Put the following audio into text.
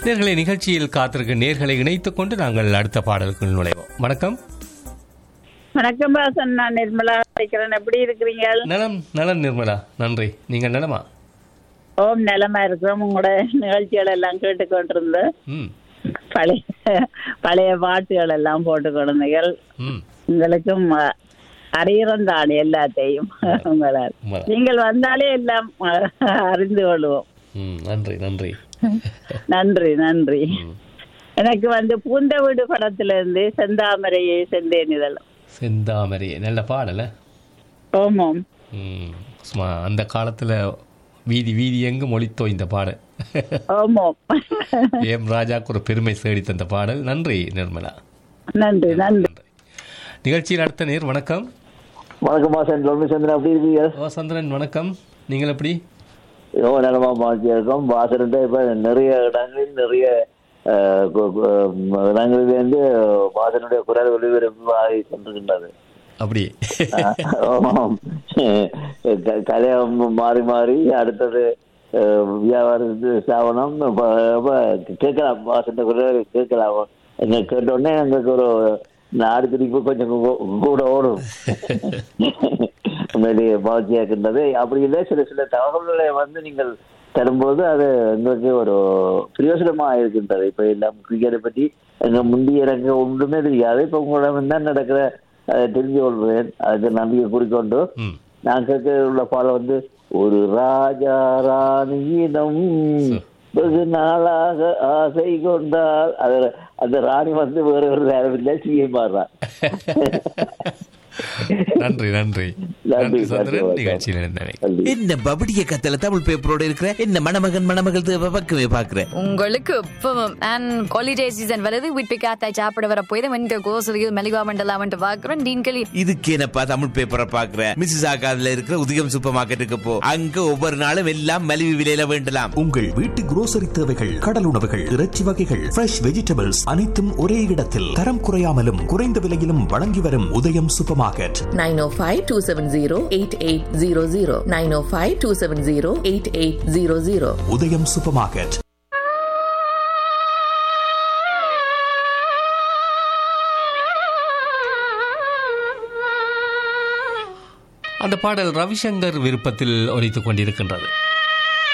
நேர்களை நிகழ்ச்சியில் காத்திருக்க நேர்களை இணைத்துக் கொண்டு நாங்கள் அடுத்த பாடலுக்குள் நுழைவோம் வணக்கம் வணக்கம் பாசன் நான் நிர்மலா அழைக்கிறேன் எப்படி இருக்கிறீங்க நலம் நலம் நிர்மலா நன்றி நீங்கள் நலமா ஓம் நலமா இருக்கிறோம் உங்களோட நிகழ்ச்சிகள் எல்லாம் கேட்டுக்கொண்டிருந்தேன் ம் பழைய பழைய பாட்டுகள் எல்லாம் போட்டு கொடுந்தீர்கள் ம் உங்களுக்கும் அஹ், அறிகிறோம் தானே எல்லாத்தையும் உங்களால் உண்மைதான். நீங்கள் வந்தாலே எல்லாம் அஹ், அறிந்து கொள்வோம் ம் நன்றி நன்றி நன்றி நன்றி எனக்கு வந்து பூந்த வீடு படத்துல இருந்து செந்தாமரையை செந்தேன் இதெல்லாம் செந்தாமரை நல்ல பாடல ஓமோம் ம் சும்மா அந்த காலத்தில் வீதி வீதி எங்கும் ஒலித்தோ இந்த பாடல் ஓமோம் ஏம் ராஜாக்கு ஒரு பெருமை தேடி தந்த பாடல் நன்றி நிர்மலா நன்றி நன்றி நிகழ்ச்சியில் அடுத்த நேர் வணக்கம் வணக்கம் மாசன் சந்திரன் அப்படி இருக்கீங்க ஓ சந்திரன் வணக்கம் நீங்கள் எப்படி ஏதோ நலமா மாற்றி இருக்கோம் வாசன் இப்ப நிறைய இடங்களில் நிறைய அஹ், கு- கு- இடங்களிலிருந்து வாசனுடைய குரல் ஒளிபரப்பு ஆகி கொண்டிருக்கின்றது அப்படி ஆமாம். க- கலையம் மாறி மாறி அடுத்தது அஹ், வியாபாரத்து ஸ்தாபனம் இப்ப- இப்ப கேட்கலாம் வாசன் குரல் கேட்கலாம் எங்க கேட்ட உடனே எங்களுக்கு ஒரு நாடு திருப்பி கொஞ்சம் கூ- கூட ஓடும் உண்மையிலேயே மகிழ்ச்சியா இருக்கின்றது அப்படி இல்லை சில சில தகவல்களை வந்து நீங்கள் தரும்போது அது எங்களுக்கு ஒரு பிரயோசனமா இருக்கின்றது இப்ப எல்லாம் கிரிக்கெட்டை பற்றி எங்க முந்தைய எனக்கு ஒன்றுமே தெரியாது இப்ப உங்களிடம் என்ன நடக்கிற அதை தெரிஞ்சு கொள்வேன் அதுக்கு நம்பிக்கை கூறிக்கொண்டு ம் நான் கேட்க உள்ள பாடம் வந்து ஒரு ராஜா ராணியிடம் வெகு நாளாக ஆசை கொண்டால் அது அந்த ராணி வந்து வேற ஒரு நேரம் இல்லை சிஎம் மாறுறான் நன்றி நன்றி நன்றி சந்திரன் நிகழ்ச்சியில் இருந்தவை என்ன பபடிய கத்தல தமிழ் பேப்பரோட இருக்கிற என்ன மணமகன் மணமகள் தேவை பக்கமே பாக்குற உங்களுக்கு இப்பவும் அண்ட் ஹாலிடே சீசன் வருது வீட்டு காத்தாய் சாப்பிட வர போய் வந்து கோசலியில் மெலிவா மண்டலா வந்து பாக்குறோம் நீங்களே இதுக்கு என்னப்பா தமிழ் பேப்பரை பாக்குற மிஸ்ஸஸ் ஆகாதுல இருக்கிற உதயம் சூப்பர் மார்க்கெட்டுக்கு போ அங்க ஒவ்வொரு நாளும் எல்லாம் மலிவு விலையில வேண்டலாம் உங்கள் வீட்டு grocery தேவைகள் கடல் உணவுகள் இறைச்சி வகைகள் ஃப்ரெஷ் வெஜிடபிள்ஸ் அனைத்தும் ஒரே இடத்தில் தரம் குறையாமலும் குறைந்த விலையிலும் வழங்கி வரும் உதயம் சூப்பர் மார்க்கெட் 905-270-8800 905-270-8800 உதயம் சூப்பர் மார்க்கெட் அந்த பாடல் ரவிசங்கர் விருப்பத்தில் ஒலித்துக் கொண்டிருக்கின்றது